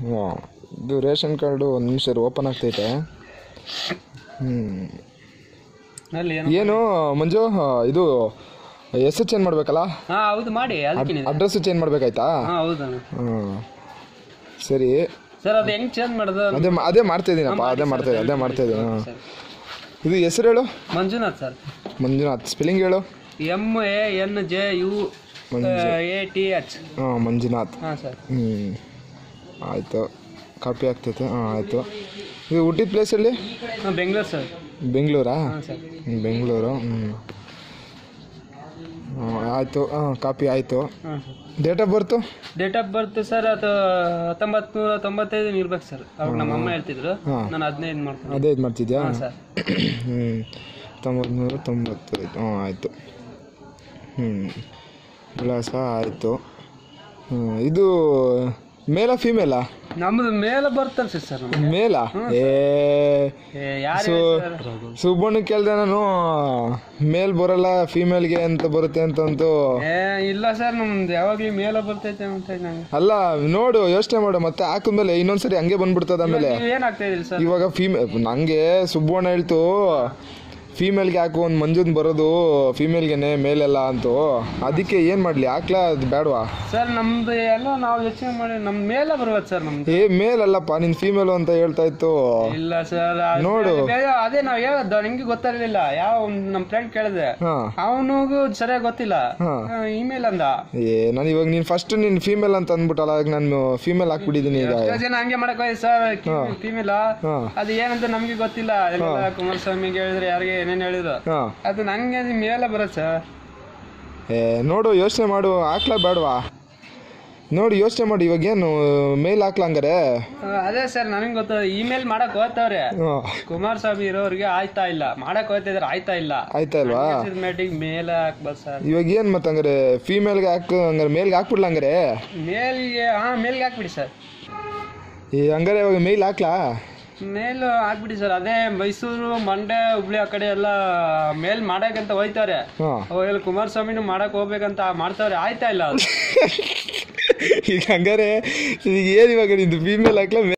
ಹಾಂ ಇದು ration card ಒಂದು ನಿಮಿಷ ಓಪನ್ ಆಗ್ತೈತೆ ಹ್ಞೂ ಅಲ್ಲಿ ಏನು ಏನು ಮಂಜು ಆ, ಇದು ಹೆಸರು ಚೇಂಜ್ ಮಾಡಬೇಕಲ್ಲ ಹಾ ಹೌದು ಮಾಡಿ ಅದಕ್ಕೇನಿದೆ ಅಡ್ರೆಸ್ಸು ಚೇಂಜ್ ಮಾಡಬೇಕಾಯ್ತಾ ಹಾ ಹೌದಾ ಹಾಂ ಸರಿ ಸರ್ ಅದು ಹೆಂಗ್ ಚೇಂಜ್ ಮಾಡೋದು ಅದೇ ಮಾ- ಅದೇ ಮಾಡ್ತಾ ಇದ್ದೀನಪ್ಪ ಅದೇ ಮಾಡ್ತಾ ಇದ್ದೀನಿ ಅದೇ ಮಾಡ್ತಾ ಇದ್ದೀನಿ ಹಾಂ ಸರ್. ಇದು ಹೆಸರು ಹೇಳು ಮಂಜುನಾಥ್ ಸರ್ ಮಂಜುನಾಥ್ ಸ್ಪೆಲ್ಲಿಂಗ್ ಹೇಳು M A N J U A T H ಹಾಂ ಮಂಜುನಾಥ್ ಹಾಂ ಸರ್ ಹ್ಞೂ ಆಯಿತು ಕಾಪಿ ಆಗ್ತೈತೆ ಹಾಂ ಆಯಿತು ಇದು ಹುಟ್ಟಿದ ಪ್ಲೇಸಲ್ಲಿ ಹಾಂ ಬೆಂಗಳೂರು ಸರ್ ಬೆಂಗಳೂರಾ ಹಾಂ ಸರ್ ಹ್ಮ್, ಬೆಂಗಳೂರು ಹ್ಞೂ ಆಯಿತು ಹಾಂ ಕಾಪಿ ಆಯಿತು ಹಾಂ sir date of birth date of birth sir ಅದು ಹತ್ತೊಂಬತ್ತು ನೂರ ತೊಂಬತ್ತೈದು ಇರ್ಬೇಕು ಸರ್ ಅವಾಗ ನಮ್ಮ ಅಮ್ಮ ಹೇಳ್ತಿದ್ರು ಹಾಂ. ನಾನು ಹದಿನೈದು ಮಾಡ್ತೀನಿ ಅದೇ ಇದು ಮಾಡ್ತಿದ್ಯಾ ಹಾಂ ಸರ್ ಹ್ಞೂ ತೊಂಬತ್ನೂರ ತೊಂಬತ್ತೈದು ಹ್ಞೂ ಆಯಿತು ಹ್ಞೂ ವಿಳಾಸ ಆಯಿತು ಹ್ಞೂ ಇದು ಮೇಲಾ ಫೀಮೇಲಾ ನಮ್ದು ಮೇಲೆ ಬರ್ತಲ್ಲ ಸರ್ ನಮ್ಗೆ ಮೇಲಾ ಏ ಯಾರು ಸೊ ಸುಬ್ಬಣ್ಣ ಕೇಳ್ದೆ ನಾನು ಮೇಲ್ ಬರಲ್ಲ ಫೀಮೇಲ್ಗೆ ಅಂತ ಬರುತ್ತೆ ಅಂತಂದು ಏ ಇಲ್ಲ ಸರ್ ನಮ್ದು ಯಾವಾಗ್ಲೂ ಮೇಲೆ ಬರ್ತೈತೆ ಅಂತ ನಂಗೆ ಅಲ್ಲ ನೋಡು ಯೋಚನೆ ಮಾಡು ಮತ್ತೆ ಹಾಕಿದ್ಮೇಲೆ ಇನ್ನೊಂದ್ಸರಿ ಹಂಗೆ ಬಂದ್ಬಿಡ್ತದ ಆಮೇಲೆ ನೀವು ಏನ್ ಆಗ್ತಾ ಇದ್ರಿ ಸರ್ ಇವಾಗ ಫೀಮೇ ನಂಗೆ ಸುಬ್ಬಣ್ಣ ಹೇಳ್ತು ಫೀಮೇಲ್ಗೆ ಹಾಕು ಒಂದು ಮಂಜುನ್ ಬರೋದು ಫೀಮೇಲ್ಗೆನೆ ಮೇಲೆಲ್ಲ ಅಂತು ಅದಕ್ಕೆ ಏನು ಮಾಡಲಿ ಹಾಕ್ಲಾ ಅದು ಬೇಡವಾ ಸರ್ ನಮ್ದು ಎಲ್ಲ ನಾವು ಯೋಚನೆ ಮಾಡಿ ನಮ್ ಮೇಲೆ ಬರ್ಬೋದು ಸರ್ ನಮ್ದು ಏ ಮೇಲಲ್ಲಪ್ಪ ನಿನ್ ಫೀಮೇಲು ಅಂತ ಹೇಳ್ತಾ ಇತ್ತು ಇಲ್ಲ ಸರ್ ನೋಡು. ಅದೇ ನಾವ್ ಹೇಳದ್ದು ನಿಮ್ಗೆ ಗೊತ್ತಿರ್ಲಿಲ್ಲ ಯಾವ ಒಂದ್ ನಮ್ ಫ್ರೆಂಡ್ ಕೇಳಿದೆ ಹಾ ಅವನಿಗೂ ಸರಿಯಾಗಿ ಗೊತ್ತಿಲ್ಲ ಹಾ. ಇಮೇಲ್ ಅಂದ ಏ ನಾನು ಇವಾಗ ನೀನು ಫಸ್ಟ್ ನೀನು ಫೀಮೇಲ್ ಅಂತ ಅಂದ್ಬಿಟ್ಟಲ್ಲ ಈಗ ನಾನು ಫೀಮೇಲ್ ಹಾಕ್ಬಿಟ್ಟಿದ್ದೀನಿ ಈಗ ಎಷ್ಟೋ ಜನ ಹಂಗೆ ಮಾಡಕ್ ಹೋಯ್ತು ಸರ್ ಫೀಮೇಲ್ ಹಾ ಅದು ಏನಂತ ನಮ್ಗೆ ಗೊತ್ತಿಲ್ಲ ಎಲ್ಲ ಕುಮಾರಸ್ವಾಮಿಗೆ ಹೇಳಿದ್ರೆ ಯಾರಿಗೆ ಏನೇನ್ ಹೇಳಿದ್ರು ಹಾಂ ಅದು ನಂಗೆ ಅದು ಮೇಲೆ ಬರುತ್ತೆ ಸರ್ ಏ ನೋಡು ಯೋಚನೆ ಮಾಡು ಹಾಕ್ಲಾ ಬೇಡವಾ ನೋಡಿ ಯೋಚನೆ ಮಾಡಿ ಇವಾಗ ಏನು ಮೇಲ್ ಹಾಕ್ಲಾ ಹಂಗಾರೆ ಅದೇ ಸರ್ ನನಗೆ ಗೊತ್ತ ಇಮೇಲ್ ಮಾಡಕ್ ಹೋಗ್ತವ್ರೆ ಹಾಂ ಕುಮಾರಸ್ವಾಮಿ ಇರೋರಿಗೆ ಆಯ್ತಾ ಇಲ್ಲ ಮಾಡಕ್ ಹೋಗ್ತಿದ್ರೆ ಆಯ್ತಾ ಇಲ್ಲ ಆಯ್ತಾ ಇಲ್ವಾ ಮೇಟಿಗೆ ಮೇಲೆ ಹಾಕ್ಬೋದು ಸರ್ ಇವಾಗ ಏನು ಮತ್ತೆ ಹಂಗಾರೆ ಫೀಮೇಲ್ಗೆ ಹಾಕು ಹಂಗಾರೆ ಮೇಲ್ಗೆ ಹಾಕ್ಬಿಡ್ಲ ಹಂಗಾರೆ ಮೇಲ್ಗೆ ಹಾ ಮೇಲ್ಗೆ ಹಾಕ್ಬಿಡಿ ಸರ್ ಈ ಹಂಗಾರೆ ಇವಾಗ ಮೇಲ್ ಹಾಕ್ಲಾ ಮೇಲ್ ಹಾಕ್ಬಿಡಿ ಸರ್ ಅದೇ ಮೈಸೂರು ಮಂಡ್ಯ ಹುಬ್ಳಿ ಆ ಕಡೆ ಎಲ್ಲ ಮೇಲ್ ಮಾಡಕ್ಕಂತ ಹೋಯ್ತಾರೆ ಹಾಂ ಅವಾಗ ಕುಮಾರಸ್ವಾಮಿನೂ ಮಾಡಕ್ ಹೋಗ್ಬೇಕಂತ ಮಾಡ್ತಾವ್ರೆ ಆಯ್ತಾ ಇಲ್ಲ ಅದು ಈಗ ಹಂಗಾರೆ ಈಗ ಏನು ಇವಾಗ ನಿಂದು ಫೀಮೇಲ್ ಹಾಕ್ಲಾ